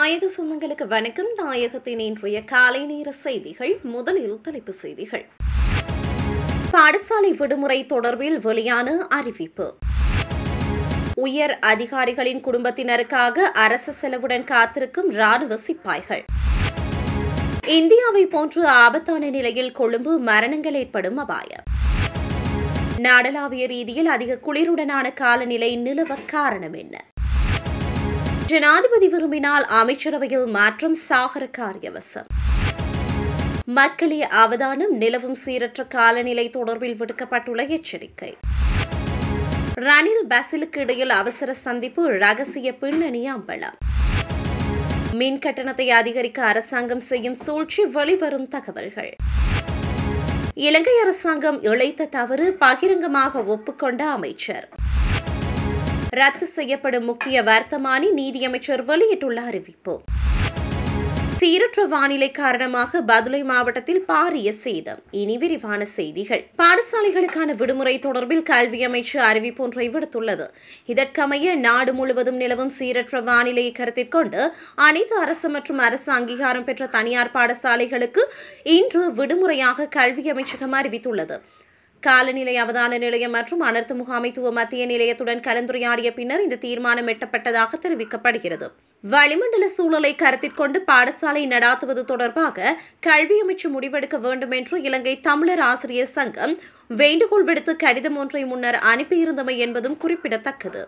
நாயக சொந்தங்களுக்கு வணக்கம் நாயகத்தின் இன்றைய காலை நேர செய்திகள் முதலில் தலைப்பு செய்திகள் பாடசாலை விடுமுறை தொடர்பில் வெளியான அறிவிப்பு உயர் அதிகாரிகளின் குடும்பத்தினருக்காக அரசு செலவுடன் காத்திருக்கும் ராணுவ சிப்பாய்கள் இந்தியாவை போன்று ஆபத்தான நிலையில் கொழும்பு மரணங்கள் ஏற்படும் அபாயம் நாடளாவிய ரீதியில் அதிக குளிருடனான காலநிலை நிலவ காரணம் என்ன ஜனாதிபதி விரும்பினால் அமைச்சரவையில் மாற்றம் சாகர காரியவசம் மக்களே அவதானம் நிலவும் சீரற்ற காலநிலை தொடர்பில் விடுக்கப்பட்டுள்ள எச்சரிக்கை ரணில் பசிலுக்கு இடையில் அவசர சந்திப்பு ரகசிய பின்னணி அம்பலம் மின் கட்டணத்தை அதிகரிக்க அரசாங்கம் செய்யும் சூழ்ச்சி வெளிவரும் தகவல்கள் இலங்கை அரசாங்கம் இழைத்த தவறு பகிரங்கமாக ஒப்புக்கொண்ட அமைச்சர் ரத்து செய்யப்படும் முக்கிய வர்த்தமானி நீதியமைச்சர் வெளியிட்டுள்ள அறிவிப்பு சீரற்ற வானிலை காரணமாக பதுளை மாவட்டத்தில் பாரிய சேதம் இனி விரிவான செய்திகள் பாடசாலைகளுக்கான விடுமுறை தொடர்பில் கல்வி அமைச்சு அறிவிப்பொன்றை விடுத்துள்ளது இதற்கமைய நாடு முழுவதும் நிலவும் சீரற்ற வானிலையை கருத்தில் கொண்டு அனைத்து அரசு மற்றும் அரசு அங்கீகாரம் பெற்ற தனியார் பாடசாலைகளுக்கு இன்று விடுமுறையாக கல்வி அமைச்சகம் அறிவித்துள்ளது காலநிலை அவதான நிலையம் மற்றும் அனர்த்த முகாமைத்துவ மத்திய நிலையத்துடன் கலந்துரையாடிய பின்னர் இந்த தீர்மானம் எட்டப்பட்டதாக தெரிவிக்கப்படுகிறது வளிமண்டல சூழலை கருத்தில் கொண்டு பாடசாலை நடாத்துவது தொடர்பாக கல்வி அமைச்சு முடிவெடுக்க வேண்டும் என்று இலங்கை தமிழர் ஆசிரியர் சங்கம் வேண்டுகோள் விடுத்து கடிதம் ஒன்றை முன்னர் அனுப்பியிருந்தமை என்பதும் குறிப்பிடத்தக்கது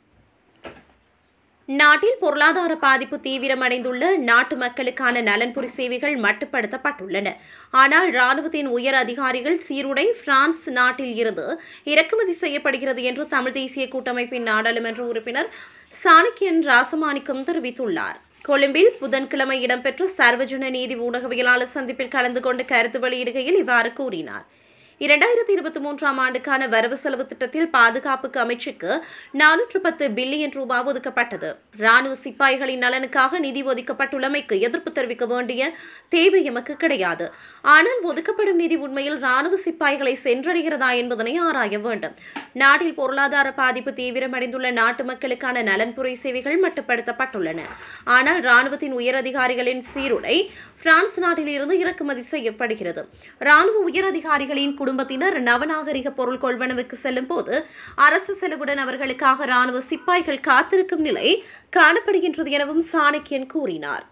நாட்டில் பொருளாதார பாதிப்பு தீவிரமடைந்துள்ள நாட்டு மக்களுக்கான நலன்புரி சேவைகள் மட்டுப்படுத்தப்பட்டுள்ளன ஆனால் ராணுவத்தின் உயர் அதிகாரிகள் சீருடை பிரான்ஸ் நாட்டில் இருந்து இறக்குமதி செய்யப்படுகிறது என்று தமிழ் தேசிய கூட்டமைப்பின் நாடாளுமன்ற உறுப்பினர் சாணக்கியன் ராசமாணிக்கம் தெரிவித்துள்ளார் கொழும்பில் புதன்கிழமை இடம்பெற்ற சர்வஜன நீதி ஊடகவியலாளர் சந்திப்பில் கலந்து கொண்டு கருத்து வெளியிடுகையில் இவ்வாறு கூறினார் இரண்டாயிரத்தி இருபத்தி மூன்றாம் ஆண்டுக்கான வரவு செலவு திட்டத்தில் பாதுகாப்புக்கு அமைச்சுக்கு நானூற்று பத்து பில்லியன் ரூபாய் ஒதுக்கப்பட்டது ராணுவ சிப்பாய்களின் நலனுக்காக நிதி ஒதுக்கப்பட்டுள்ளமைக்கு எதிர்ப்பு தெரிவிக்க வேண்டிய தேவை எமக்கு கிடையாது ஆனால் ஒதுக்கப்படும் நிதி உண்மையில் ராணுவ சிப்பாய்களை சென்றடைகிறதா என்பதனை ஆராய வேண்டும் நாட்டில் பொருளாதார பாதிப்பு தீவிரமடைந்துள்ள நாட்டு மக்களுக்கான நலன்புரை சேவைகள் மட்டுப்படுத்தப்பட்டுள்ளன ஆனால் ராணுவத்தின் உயரதிகாரிகளின் சீருடை பிரான்ஸ் நாட்டில் இருந்து இறக்குமதி செய்யப்படுகிறது ராணுவ உயரதிகாரிகளின் குடும்பத்தினர் நவநாகரிக பொருள் கொள்வனவுக்கு செல்லும் போது அரசு செலவுடன் அவர்களுக்காக ராணுவ சிப்பாய்கள் காத்திருக்கும் நிலை காணப்படுகின்றது எனவும் சாணக்கியன் கூறினார்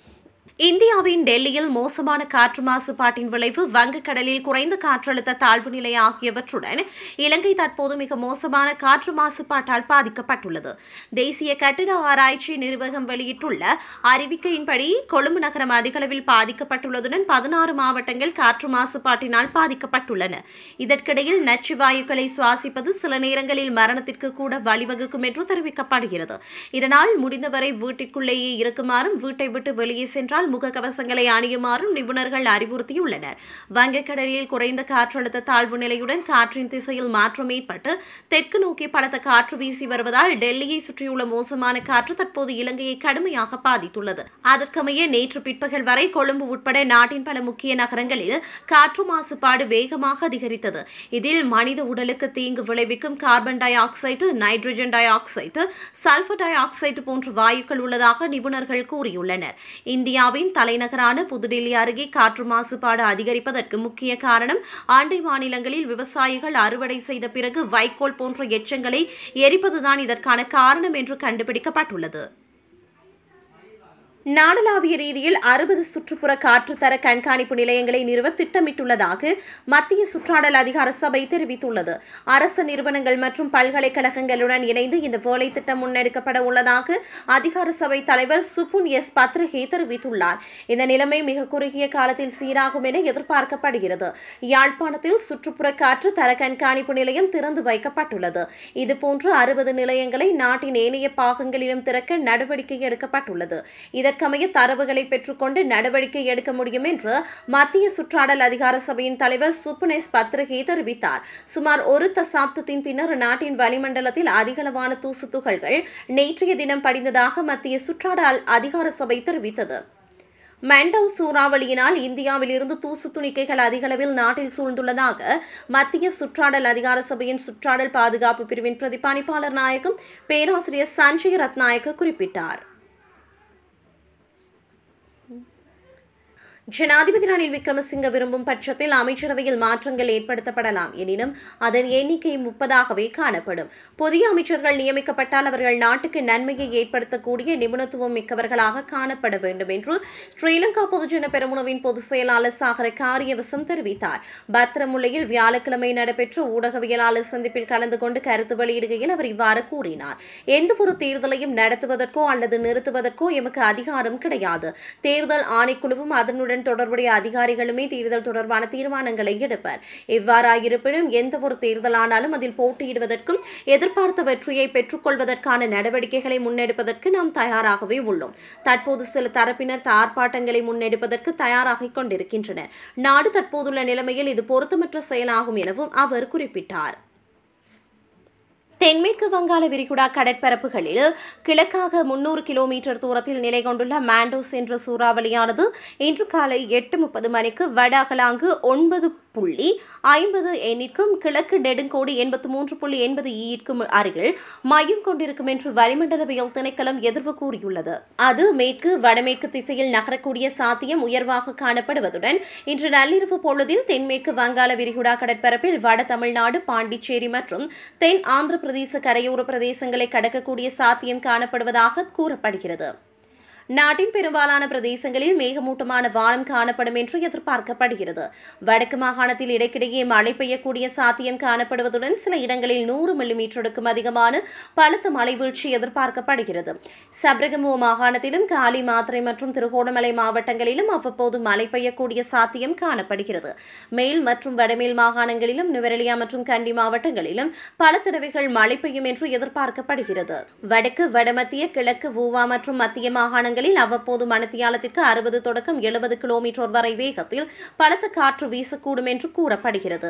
இந்தியாவின் டெல்லியில் மோசமான காற்று மாசுபாட்டின் விளைவு வங்கக்கடலில் குறைந்த காற்றழுத்த தாழ்வு நிலை ஆகியவற்றுடன் இலங்கை தற்போது மிக மோசமான காற்று மாசுபாட்டால் பாதிக்கப்பட்டுள்ளது தேசிய கட்டிட ஆராய்ச்சி நிர்வாகம் வெளியிட்டுள்ள அறிவிக்கையின்படி கொழும்பு நகரம் அதிகளவில் பாதிக்கப்பட்டுள்ளதுடன் பதினாறு மாவட்டங்கள் காற்று மாசுபாட்டினால் பாதிக்கப்பட்டுள்ளன இதற்கிடையில் நச்சு வாயுக்களை சுவாசிப்பது சில நேரங்களில் மரணத்திற்கு கூட வழிவகுக்கும் என்று தெரிவிக்கப்படுகிறது இதனால் முடிந்தவரை வீட்டிற்குள்ளேயே இருக்குமாறும் வீட்டை விட்டு வெளியே சென்றால் முகக்கவசங்களை அணியுமாறும் நிபுணர்கள் அறிவுறுத்தியுள்ளனர் வங்கக்கடலில் குறைந்த காற்றழுத்த தாழ்வு நிலையுடன் காற்றின் திசையில் மாற்றம் ஏற்பட்டு தெற்கு நோக்கி பலத்த காற்று வீசி வருவதால் டெல்லியை சுற்றியுள்ள மோசமான காற்று தற்போது இலங்கையை கடுமையாக பாதித்துள்ளது அதற்கமைய நேற்று பிற்பகல் வரை கொழும்பு உட்பட நாட்டின் பல முக்கிய நகரங்களில் காற்று மாசுபாடு வேகமாக அதிகரித்தது இதில் மனித உடலுக்கு தீங்கு விளைவிக்கும் carbon dioxide nitrogen dioxide sulphur dioxide போன்ற வாயுக்கள் உள்ளதாக நிபுணர்கள் கூறியுள்ளனர் இந்தியாவில் இந்தியாவின் தலைநகரான புதுடில்லி அருகே காற்று மாசுபாடு அதிகரிப்பதற்கு முக்கிய காரணம் ஆண்டை மாநிலங்களில் விவசாயிகள் அறுவடை செய்த பிறகு வைக்கோல் போன்ற எச்சங்களை எரிப்பதுதான் இதற்கான காரணம் என்று கண்டுபிடிக்கப்பட்டுள்ளது நாடளாவிய ரீதியில் அறுபது சுற்றுப்புற காற்றுத்தர கண்காணிப்பு நிலையங்களை நிறுவ திட்டமிட்டுள்ளதாக மத்திய சுற்றாடல் அதிகார சபை தெரிவித்துள்ளது அரசு நிறுவனங்கள் மற்றும் பல்கலைக்கழகங்களுடன் இணைந்து இந்த வேலை திட்டம் முன்னெடுக்கப்பட உள்ளதாக அதிகார சபை தலைவர் சுப்புன் எஸ் பத்ரகே தெரிவித்துள்ளார் இந்த நிலைமை மிக குறுகிய காலத்தில் சீராகும் என எதிர்பார்க்கப்படுகிறது யாழ்ப்பாணத்தில் சுற்றுப்புற காற்று தர கண்காணிப்பு நிலையம் திறந்து வைக்கப்பட்டுள்ளது இதுபோன்று அறுபது நிலையங்களை நாட்டின் ஏனைய பாகங்களிலும் திறக்க நடவடிக்கை எடுக்கப்பட்டுள்ளது இதற்கு இதற்கமைய தரவுகளை பெற்றுக்கொண்டு நடவடிக்கை எடுக்க முடியும் என்று மத்திய சுற்றாடல் அதிகார சபையின் தலைவர் சுப்புனேஸ் பத்ரகே தெரிவித்தார் சுமார் ஒரு தசாப்தத்தின் பின்னர் நாட்டின் வளிமண்டலத்தில் அதிகளவான தூசு துகள்கள் நேற்றைய தினம் படிந்ததாக மத்திய சுற்றாடல் அதிகார சபை தெரிவித்தது மெண்டவ் சூறாவளியினால் இந்தியாவில் இருந்து தூசு துணிக்கைகள் அதிகளவில் நாட்டில் சூழ்ந்துள்ளதாக மத்திய சுற்றாடல் அதிகார சபையின் சுற்றாடல் பாதுகாப்பு பிரிவின் பிரதிபலிப்பாளர் நாயகம் பேராசிரியர் சஞ்சய் ரத்நாயக்க குறிப்பிட்டார் ஜனாதிபதி ரணில் விக்ரமசிங்க விரும்பும் பட்சத்தில் அமைச்சரவையில் மாற்றங்கள் ஏற்படுத்தப்படலாம் எனினும் அதன் எண்ணிக்கை முப்பதாகவே காணப்படும் புதிய அமைச்சர்கள் நியமிக்கப்பட்டால் அவர்கள் நாட்டுக்கு நன்மையை ஏற்படுத்தக்கூடிய நிபுணத்துவம் மிக்கவர்களாக காணப்பட வேண்டும் என்று ஸ்ரீலங்கா பொதுஜன பெரமுனவின் பொதுச் செயலாளர் சாகர காரியவசம் தெரிவித்தார் பத்திரமுல்லையில் வியாழக்கிழமை நடைபெற்ற ஊடகவியலாளர் சந்திப்பில் கலந்து கொண்டு கருத்து வெளியிடுகையில் அவர் இவ்வாறு கூறினார் எந்தவொரு தேர்தலையும் நடத்துவதற்கோ அல்லது நிறுத்துவதற்கோ எமக்கு அதிகாரம் கிடையாது தேர்தல் ஆணைக்குழுவும் அதனுடன் தொடர்புடைய அதிகாரிகளுமே தேர்தல் தொடர்பான தீர்மானங்களை எடுப்பர் எவ்வாறாயிருப்பினும் எந்த ஒரு தேர்தலானாலும் அதில் போட்டியிடுவதற்கும் எதிர்பார்த்த வெற்றியை பெற்றுக்கொள்வதற்கான நடவடிக்கைகளை முன்னெடுப்பதற்கு நாம் தயாராகவே உள்ளோம் தற்போது சில தரப்பினர் ஆர்ப்பாட்டங்களை முன்னெடுப்பதற்கு தயாராகிக் கொண்டிருக்கின்றனர் நாடு தற்போதுள்ள நிலைமையில் இது பொருத்தமற்ற செயலாகும் எனவும் அவர் குறிப்பிட்டார் தென்மேற்கு வங்காள விரிகுடா கடற்பரப்புகளில் கிழக்காக முன்னூறு கிலோமீட்டர் தூரத்தில் நிலை கொண்டுள்ள மாண்டோஸ் என்ற சூறாவளியானது இன்று காலை எட்டு முப்பது மணிக்கு வடஅகலாங்கு ஒன்பது புள்ளி ஐம்பது எண்ணிற்கும் கிழக்கு நெடுங்கோடி எண்பத்து மூன்று புள்ளி எண்பது ஈற்கும் அருகில் மையம் கொண்டிருக்கும் என்று வளிமண்டலவியல் திணைக்களம் எதிர்வு கூறியுள்ளது அது மேற்கு வடமேற்கு திசையில் நகரக்கூடிய சாத்தியம் உயர்வாக காணப்படுவதுடன் இன்று நள்ளிரவு பொழுதில் தென்மேற்கு வங்காள விரிகுடா கடற்பரப்பில் வட தமிழ்நாடு பாண்டிச்சேரி மற்றும் தென் ஆந்திர பிரதேச கரையோர பிரதேசங்களை கடக்கக்கூடிய சாத்தியம் காணப்படுவதாக கூறப்படுகிறது நாட்டின் பெரும்பாலான பிரதேசங்களில் மேகமூட்டமான வானம் காணப்படும் என்று எதிர்பார்க்கப்படுகிறது வடக்கு மாகாணத்தில் இடைக்கிடையே மழை பெய்யக்கூடிய சாத்தியம் காணப்படுவதுடன் சில இடங்களில் நூறு மில்லிமீட்டருக்கும் அதிகமான பலத்த மழை வீழ்ச்சி எதிர்பார்க்கப்படுகிறது சப்ரகமுவ மாகாணத்திலும் காலி மாத்திரை மற்றும் திருகோணமலை மாவட்டங்களிலும் அவ்வப்போது மழை பெய்யக்கூடிய சாத்தியம் காணப்படுகிறது மேல் மற்றும் வடமேல் மாகாணங்களிலும் நுவரெலியா மற்றும் கண்டி மாவட்டங்களிலும் பல தடவைகள் மழை பெய்யும் என்று எதிர்பார்க்கப்படுகிறது வடக்கு வடமத்திய கிழக்கு ஊவா மற்றும் மத்திய மாகாணங்கள் மாவட்டங்களில் அவ்வப்போது மணத்தியாலத்திற்கு அறுபது தொடக்கம் எழுபது கிலோமீட்டர் வரை வேகத்தில் பலத்த காற்று வீசக்கூடும் என்று கூறப்படுகிறது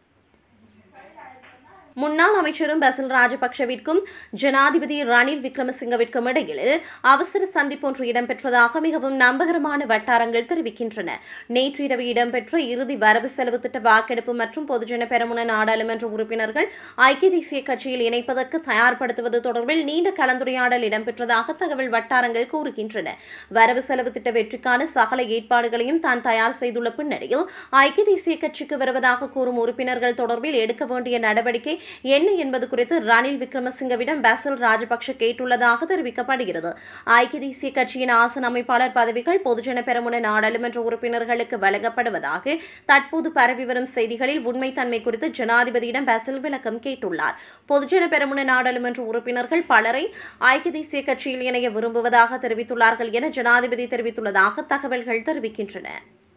முன்னாள் அமைச்சரும் பசில் ராஜபக்ஷவிற்கும் ஜனாதிபதி ரணில் விக்ரமசிங்கவிற்கும் இடையில் அவசர சந்திப்பு ஒன்று இடம்பெற்றதாக மிகவும் நம்பகரமான வட்டாரங்கள் தெரிவிக்கின்றன நேற்று இரவு இடம்பெற்ற இறுதி வரவு செலவு திட்ட வாக்கெடுப்பு மற்றும் பொதுஜன பெரமுன நாடாளுமன்ற உறுப்பினர்கள் ஐக்கிய தேசிய கட்சியில் இணைப்பதற்கு தயார்படுத்துவது தொடர்பில் நீண்ட கலந்துரையாடல் இடம்பெற்றதாக தகவல் வட்டாரங்கள் கூறுகின்றன வரவு செலவு திட்ட வெற்றிக்கான சகல ஏற்பாடுகளையும் தான் தயார் செய்துள்ள பின்னணியில் ஐக்கிய தேசிய கட்சிக்கு வருவதாக கூறும் உறுப்பினர்கள் தொடர்பில் எடுக்க வேண்டிய நடவடிக்கை என்ன என்பது குறித்து ரணில் விக்ரமசிங்கவிடம் பசில் ராஜபக்ஷ கேட்டுள்ளதாக தெரிவிக்கப்படுகிறது ஐக்கிய தேசிய கட்சியின் ஆசன அமைப்பாளர் பதவிகள் பொதுஜன பெரமுன நாடாளுமன்ற உறுப்பினர்களுக்கு வழங்கப்படுவதாக தற்போது பரவி வரும் செய்திகளில் உண்மைத்தன்மை குறித்து ஜனாதிபதியிடம் பசில் விளக்கம் கேட்டுள்ளார் பொதுஜன பெரமுன நாடாளுமன்ற உறுப்பினர்கள் பலரை ஐக்கிய தேசிய கட்சியில் இணைய விரும்புவதாக தெரிவித்துள்ளார்கள் என ஜனாதிபதி தெரிவித்துள்ளதாக தகவல்கள் தெரிவிக்கின்றன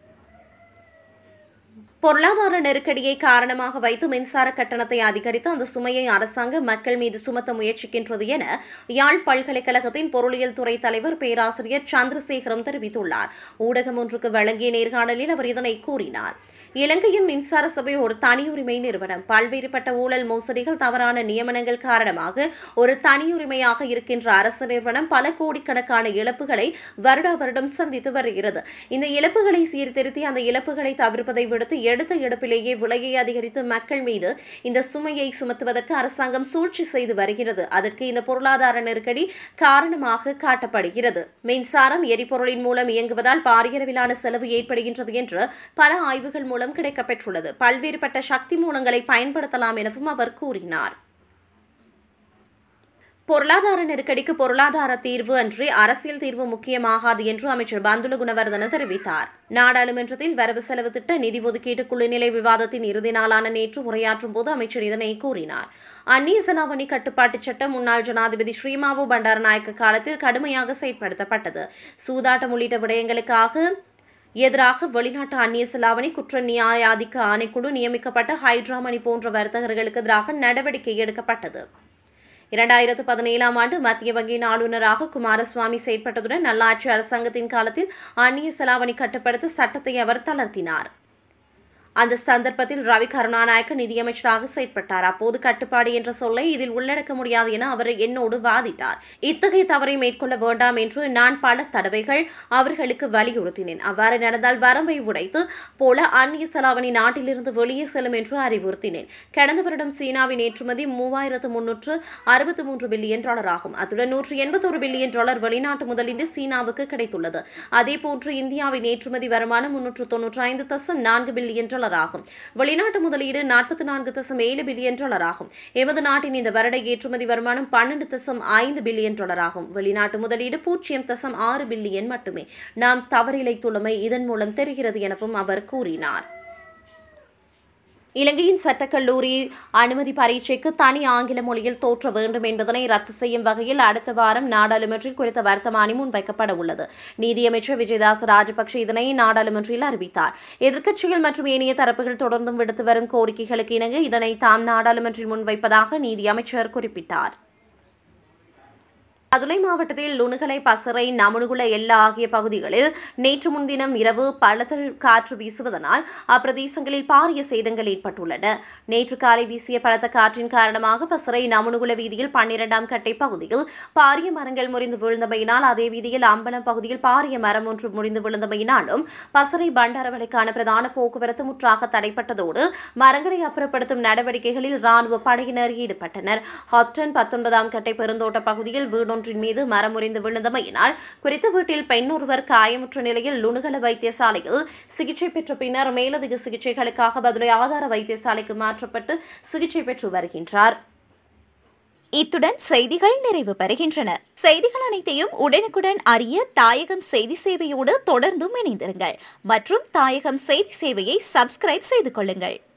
பொருளாதார நெருக்கடியை காரணமாக வைத்து மின்சார கட்டணத்தை அதிகரித்து அந்த சுமையை அரசாங்கம் மக்கள் மீது சுமத்த முயற்சிக்கின்றது என யாழ் பல்கலைக்கழகத்தின் பொருளியல் துறை தலைவர் பேராசிரியர் சந்திரசேகரம் தெரிவித்துள்ளார் ஊடகம் ஒன்றுக்கு வழங்கிய நேர்காணலில் அவர் இதனை கூறினார் இலங்கையின் மின்சார சபை ஒரு தனியுரிமை நிறுவனம் பல்வேறுபட்ட ஊழல் மோசடிகள் தவறான நியமனங்கள் காரணமாக ஒரு தனியுரிமையாக இருக்கின்ற அரசு நிறுவனம் பல கோடிக்கணக்கான இழப்புகளை வருடா வருடம் சந்தித்து வருகிறது இந்த இழப்புகளை சீர்திருத்தி அந்த இழப்புகளை தவிர்ப்பதை விடுத்து எடுத்த எடுப்பிலேயே விலையை அதிகரித்து மக்கள் மீது இந்த சுமையை சுமத்துவதற்கு அரசாங்கம் சூழ்ச்சி செய்து வருகிறது அதற்கு இந்த பொருளாதார நெருக்கடி காரணமாக காட்டப்படுகிறது மின்சாரம் எரிபொருளின் மூலம் இயங்குவதால் பாரியளவிலான செலவு ஏற்படுகின்றது என்று பல ஆய்வுகள் மூலம் கிடைக்கப்பெற்றுள்ளது பல்வேறுபட்ட சக்தி மூலங்களை பயன்படுத்தலாம் எனவும் அவர் கூறினார் பொருளாதார நெருக்கடிக்கு பொருளாதார தீர்வு அன்றி அரசியல் தீர்வு முக்கியமாகாது என்று அமைச்சர் பந்துல குணவர்தன தெரிவித்தார் நாடாளுமன்றத்தில் வரவு செலவு திட்ட நிதி ஒதுக்கீட்டு குழு நிலை விவாதத்தின் இறுதி நாளான நேற்று உரையாற்றும் போது அமைச்சர் இதனை கூறினார் அந்நிய செலாவணி கட்டுப்பாட்டு சட்டம் முன்னாள் ஜனாதிபதி ஸ்ரீமாவு பண்டாரநாயக்க காலத்தில் கடுமையாக செயற்படுத்தப்பட்டது சூதாட்டம் உள்ளிட்ட விடயங்களுக்காக எதிராக வெளிநாட்டு அந்நிய செலாவணி குற்ற நியாயாதிக்க ஆணைக்குழு நியமிக்கப்பட்ட ஹைட்ராமணி போன்ற வர்த்தகர்களுக்கு எதிராக நடவடிக்கை எடுக்கப்பட்டது இரண்டாயிரத்து பதினேழாம் ஆண்டு மத்திய வங்கியின் ஆளுநராக குமாரசுவாமி செயற்பட்டதுடன் நல்லாட்சி அரசாங்கத்தின் காலத்தில் அந்நிய செலாவணி கட்டுப்படுத்த சட்டத்தை அவர் தளர்த்தினார் அந்த சந்தர்ப்பத்தில் ரவி கருணாநாயக்க நிதியமைச்சராக செயற்பட்டார் அப்போது கட்டுப்பாடு என்ற சொல்லை இதில் உள்ளடக்க முடியாது என அவர் என்னோடு வாதிட்டார் இத்தகைய தவறை மேற்கொள்ள வேண்டாம் என்று நான் பல தடவைகள் அவர்களுக்கு வலியுறுத்தினேன் அவ்வாறு நடந்தால் வரம்பை உடைத்து போல அந்நிய செலாவணி நாட்டிலிருந்து வெளியே செல்லும் என்று அறிவுறுத்தினேன் கடந்த வருடம் சீனாவின் ஏற்றுமதி மூவாயிரத்து முன்னூற்று அறுபத்தி மூன்று பில்லியன் டாலர் ஆகும் அத்துடன் நூற்று எண்பத்தொரு பில்லியன் டாலர் வெளிநாட்டு முதலீடு சீனாவுக்கு கிடைத்துள்ளது அதேபோன்று இந்தியாவின் ஏற்றுமதி வருமானம் முன்னூற்று தொன்னூற்றி ஐந்து தசம் நான்கு பில்லியன் டாலர் ஆகும் வெளிநாட்டு முதலீடு நாற்பத்தி நான்கு தசம் ஏழு பில்லியன் டாலர் ஆகும் எமது நாட்டின் இந்த வருட ஏற்றுமதி வருமானம் பன்னெண்டு தசம் ஐந்து பில்லியன் டாலர் ஆகும் வெளிநாட்டு முதலீடு பூஜ்ஜியம் தசம் ஆறு பில்லியன் மட்டுமே நாம் தவறிழைத்துள்ளமை இதன் மூலம் தெரிகிறது எனவும் அவர் கூறினார் இலங்கையின் சட்டக்கல்லூரி அனுமதி பரீட்சைக்கு தனி ஆங்கில மொழியில் தோற்ற வேண்டும் என்பதனை ரத்து செய்யும் வகையில் அடுத்த வாரம் நாடாளுமன்றில் குறித்த வர்த்தமானி முன்வைக்கப்பட உள்ளது நீதியமைச்சர் விஜயதாச ராஜபக்ஷ இதனை நாடாளுமன்றில் அறிவித்தார் எதிர்க்கட்சிகள் மற்றும் ஏனைய தரப்புகள் தொடர்ந்தும் விடுத்து வரும் கோரிக்கைகளுக்கு இணங்க இதனை தாம் நாடாளுமன்றில் முன்வைப்பதாக நீதியமைச்சர் குறிப்பிட்டார் அதுலை மாவட்டத்தில் லுணுகலை பசறை நமனுகுல எல்லா ஆகிய பகுதிகளில் நேற்று முன்தினம் இரவு பலத்த காற்று வீசுவதனால் அப்பிரதேசங்களில் பாரிய சேதங்கள் ஏற்பட்டுள்ளன நேற்று காலை வீசிய பலத்த காற்றின் காரணமாக பசறை நமனுகுல வீதியில் பன்னிரண்டாம் கட்டை பகுதியில் பாரிய மரங்கள் முறிந்து விழுந்தமையினால் அதே வீதியில் அம்பலம் பகுதியில் பாரிய மரம் ஒன்று முறிந்து விழுந்தமையினாலும் பசறை பண்டாரவளைக்கான பிரதான போக்குவரத்து முற்றாக தடைப்பட்டதோடு மரங்களை அப்புறப்படுத்தும் நடவடிக்கைகளில் ராணுவ படையினர் ஈடுபட்டனர் ஹாப்டன் பத்தொன்பதாம் கட்டை பெருந்தோட்ட பகுதியில் வீடு ஒன்றின் மீது மரம் முறிந்து விழுந்தமையினால் குறித்த வீட்டில் பெண் ஒருவர் காயமுற்ற நிலையில் லுணுகல வைத்தியசாலையில் சிகிச்சை பெற்ற பின்னர் மேலதிக சிகிச்சைகளுக்காக பதுளை ஆதார வைத்தியசாலைக்கு மாற்றப்பட்டு சிகிச்சை பெற்று வருகின்றார் இத்துடன் செய்திகள் நிறைவு பெறுகின்றன செய்திகள் அனைத்தையும் உடனுக்குடன் அறிய தாயகம் செய்தி சேவையோடு தொடர்ந்தும் இணைந்திருங்கள் மற்றும் தாயகம் செய்தி சேவையை சப்ஸ்கிரைப் செய்து கொள்ளுங்கள்